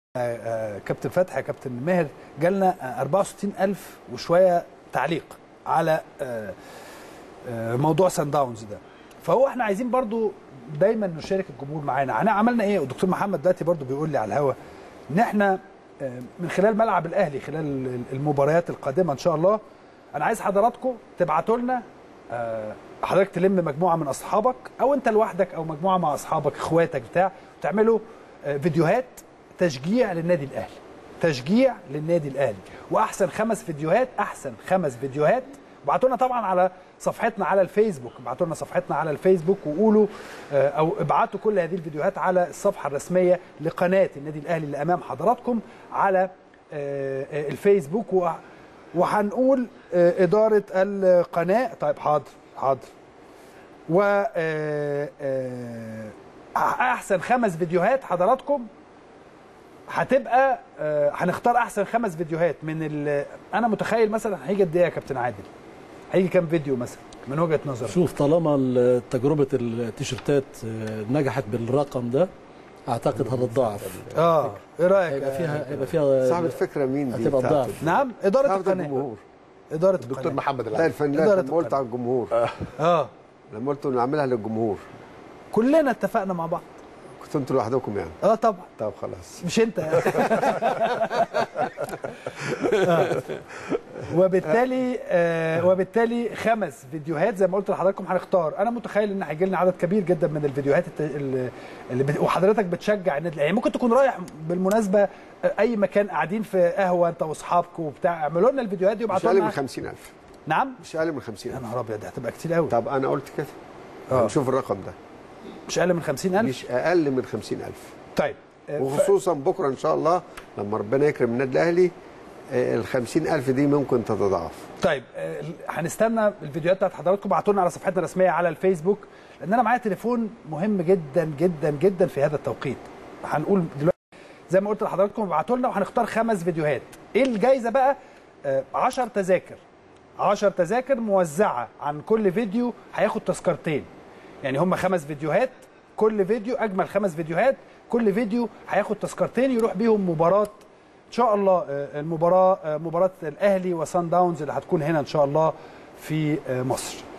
آه، كابتن فتحي يا كابتن ماهر جالنا آه، 64000 وشويه تعليق على آه، آه، موضوع سان داونز ده فهو احنا عايزين برضو دايما نشارك الجمهور معانا احنا عملنا ايه والدكتور محمد دلوقتي برضو بيقول لي على الهوا ان احنا آه، من خلال ملعب الاهلي خلال المباريات القادمه ان شاء الله انا عايز حضراتكم تبعتوا لنا آه، حضرتك تلم مجموعه من اصحابك او انت لوحدك او مجموعه مع اصحابك اخواتك بتاع وتعملوا آه، فيديوهات تشجيع للنادي الاهلي تشجيع للنادي الاهلي واحسن خمس فيديوهات احسن خمس فيديوهات ابعتوا لنا طبعا على صفحتنا على الفيسبوك ابعتوا لنا صفحتنا على الفيسبوك وقولوا آه، او ابعتوا كل هذه الفيديوهات على الصفحه الرسميه لقناه النادي الاهلي اللي امام حضراتكم على آه، آه، الفيسبوك و- وهنقول آه، اداره القناه طيب حاضر حاضر و آه، آه، احسن خمس فيديوهات حضراتكم هتبقى آه، هنختار احسن خمس فيديوهات من ال انا متخيل مثلا هيجي قد ايه يا كابتن عادل هيجي كام فيديو مثلا من وجهه نظرك شوف طالما ال- تجربه التيشيرتات آه، نجحت بالرقم ده اعتقد هتتضاعف اه ايه رايك هيبقى آه، فيها هيبقى فيها صاحب الفكره مين دي هتبقى بتاعته؟ ضعف نعم اداره صاحب القناه الجمهور اداره دكتور القناه محمد لا العادل الفنان إدارة لما قلت القناة. على الجمهور اه لما قلت نعملها للجمهور كلنا اتفقنا مع بعض كنتوا انتوا لوحدكم يعني اه طبعا طب خلاص مش انت آه. وبالتالي آه وبالتالي خمس فيديوهات زي ما قلت لحضراتكم هنختار انا متخيل ان هيجي لنا عدد كبير جدا من الفيديوهات الت- اللي اللي بت... وحضرتك بتشجع النادي الاهلي ممكن تكون رايح بالمناسبه آه، اي مكان قاعدين في قهوه انت واصحابك وبتاع اعملوا لنا الفيديوهات دي مش وابعتوا اقل من لنا 50000 نعم مش اقل من يا 50000 نهار ابيض دي هتبقى كتير قوي طب انا قلت كده آه. نشوف الرقم ده مش اقل من 50000 مش اقل من 50000 طيب آه، ف- وخصوصا بكره ان شاء الله لما ربنا يكرم النادي الاهلي ال 50000 دي ممكن تتضاعف طيب آه، هنستنى الفيديوهات بتاعت حضراتكم ابعتوا لنا على صفحتنا الرسميه على الفيسبوك لان انا معايا تليفون مهم جدا جدا جدا في هذا التوقيت هنقول دلوقتي زي ما قلت لحضراتكم ابعتوا لنا وهنختار خمس فيديوهات ايه الجايزه بقى 10 تذاكر 10 تذاكر موزعه عن كل فيديو هياخد تذكرتين يعني هم خمس فيديوهات كل فيديو اجمل خمس فيديوهات كل فيديو هياخد تذكرتين يروح بيهم مباراه ان شاء الله آه، المباراه آه، مباراه الاهلي وسان داونز اللي هتكون هنا ان شاء الله في آه، مصر